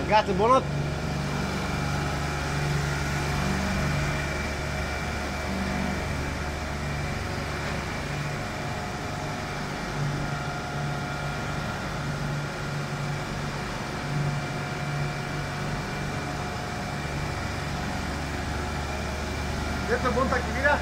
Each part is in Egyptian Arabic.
رجعت البونت جبت البونطه الكبيره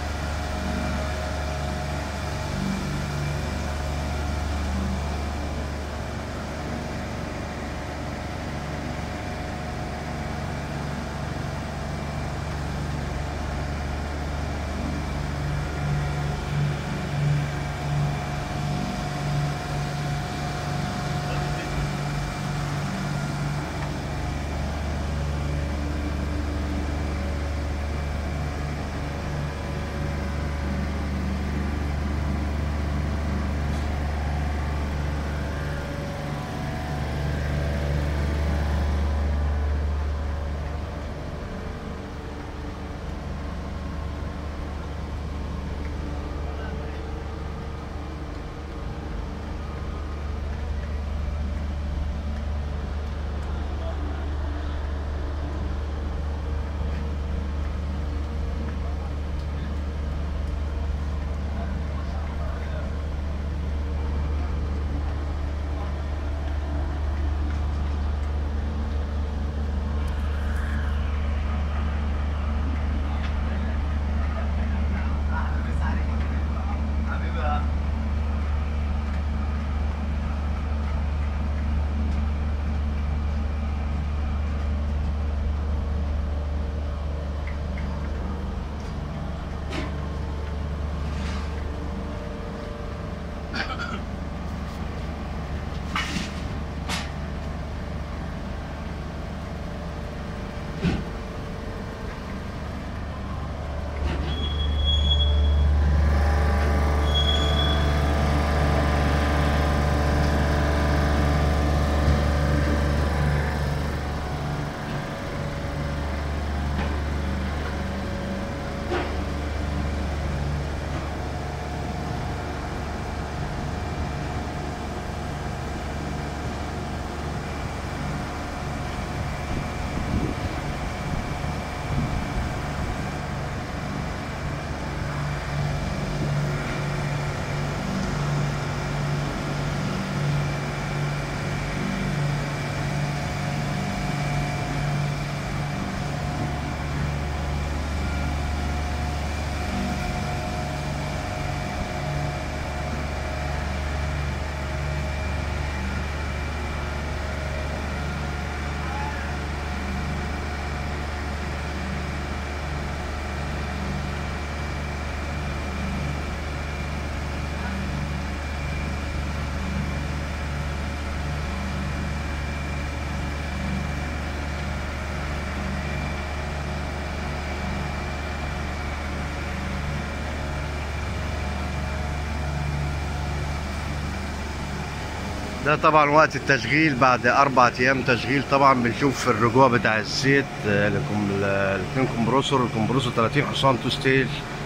ده طبعا وقت التشغيل بعد اربع ايام تشغيل طبعا بنشوف الرجوع بتاع الزيت آه، لكم الاثنين كومبروسور الكومبروسور 30 حصان تو ستيج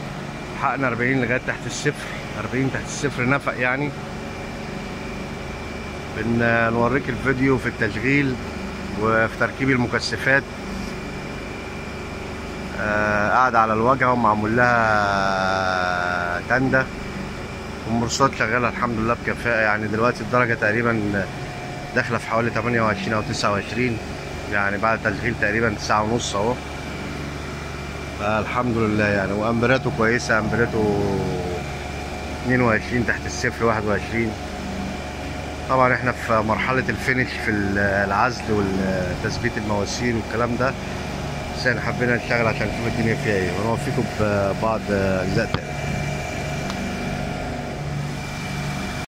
حقنا 40 لغايه تحت الصفر 40 تحت الصفر نفق يعني بنوريك الفيديو في التشغيل وفي تركيب المكثفات آه، قاعدة على الواجهة ومعمول لها تندة والمرصاد شغالة الحمد لله بكفاءة يعني دلوقتي الدرجة تقريبا داخلة في حوالي 28 أو 29 يعني بعد تشغيل تقريبا ساعة ونص أهو فالحمد لله يعني وأمبراته كويسة أمبراته 22 تحت الصفر 21 طبعا احنا في مرحلة الفينش في العزل وتثبيت المواسير والكلام ده بس احنا حبينا نشتغل عشان نشوف الدنيا فيها ايه ونوفيكم ببعض اجزاء تاني